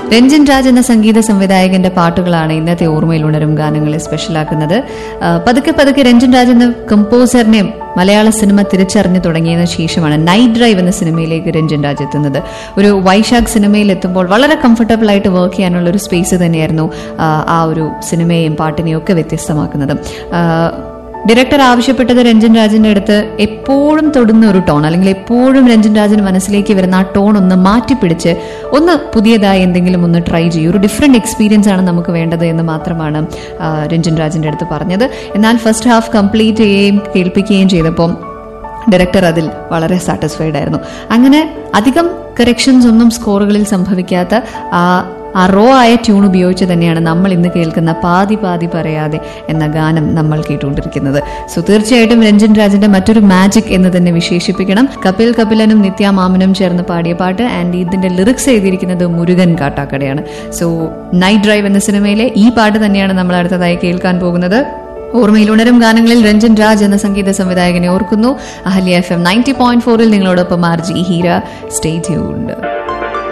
രഞ്ജൻ രാജ് എന്ന സംഗീത സംവിധായകന്റെ പാട്ടുകളാണ് ഇന്നത്തെ ഓർമ്മയിൽ ഉണരും ഗാനങ്ങളെ സ്പെഷ്യലാക്കുന്നത് ആ, പതുക്കെ പതുക്കെ രഞ്ജൻ രാജ് എന്ന കമ്പോസറിനെ മലയാള സിനിമ തിരിച്ചറിഞ്ഞു തുടങ്ങിയതിനു ശേഷമാണ് നൈറ്റ് ഡ്രൈവ് എന്ന സിനിമയിലേക്ക് രഞ്ജൻ രാജ് എത്തുന്നത് ഒരു വൈശാഖ് സിനിമയിൽ എത്തുമ്പോൾ വളരെ കംഫർട്ടബിൾ ആയിട്ട് വർക്ക് ചെയ്യാനുള്ള ഒരു സ്പേസ് തന്നെയായിരുന്നു ആ, ആ ഒരു സിനിമയെയും പാട്ടിനെയും ഒക്കെ വ്യത്യസ്തമാക്കുന്നത് ആ, ഡയറക്ടർ ആവശ്യപ്പെട്ടത് രഞ്ജൻ രാജിന്റെ അടുത്ത് എപ്പോഴും തൊടുന്ന ഒരു ടോൺ അല്ലെങ്കിൽ എപ്പോഴും രഞ്ജൻ രാജിന് മനസ്സിലേക്ക് വരുന്ന ആ ടോൺ ഒന്ന് മാറ്റിപ്പിടിച്ച് ഒന്ന് പുതിയതായി എന്തെങ്കിലും ഒന്ന് ട്രൈ ചെയ്യൂ ഒരു ഡിഫറെന്റ് എക്സ്പീരിയൻസ് ആണ് നമുക്ക് വേണ്ടത് എന്ന് മാത്രമാണ് ആ, രഞ്ജൻ രാജിന്റെ അടുത്ത് പറഞ്ഞത് എന്നാൽ ഫസ്റ്റ് ഹാഫ് കംപ്ലീറ്റ് ചെയ്യുകയും കേൾപ്പിക്കുകയും ചെയ്തപ്പോൾ ഡയറക്ടർ അതിൽ വളരെ സാറ്റിസ്ഫൈഡ് ആയിരുന്നു അങ്ങനെ അധികം കറക്ഷൻസ് ഒന്നും സ്കോറുകളിൽ സംഭവിക്കാത്ത ആ ആ റോ ആയ ട്യൂൺ ഉപയോഗിച്ച് തന്നെയാണ് നമ്മൾ ഇന്ന് കേൾക്കുന്ന പാതി പാതി പറയാതെ എന്ന ഗാനം നമ്മൾ കേട്ടുകൊണ്ടിരിക്കുന്നത് സോ തീർച്ചയായിട്ടും രഞ്ജൻ രാജിന്റെ മറ്റൊരു മാജിക് എന്ന് തന്നെ വിശേഷിപ്പിക്കണം കപിൽ കപിലനും നിത്യ മാമനും ചേർന്ന് പാടിയ പാട്ട് ആൻഡ് ഇതിന്റെ ലിറിക്സ് എഴുതിയിരിക്കുന്നത് മുരുകൻ കാട്ടാക്കടയാണ് സോ നൈറ്റ് ഡ്രൈവ് എന്ന സിനിമയിലെ ഈ പാട്ട് തന്നെയാണ് നമ്മൾ അടുത്തതായി കേൾക്കാൻ പോകുന്നത് ഓർമ്മയിൽ ഉണരും ഗാനങ്ങളിൽ രഞ്ജൻ രാജ് എന്ന സംഗീത സംവിധായകനെ ഓർക്കുന്നു അഹല്യ എഫ് എം നയൻറ്റി പോയിന്റ് ഫോറിൽ നിങ്ങളോടൊപ്പം R J Heera stay tuned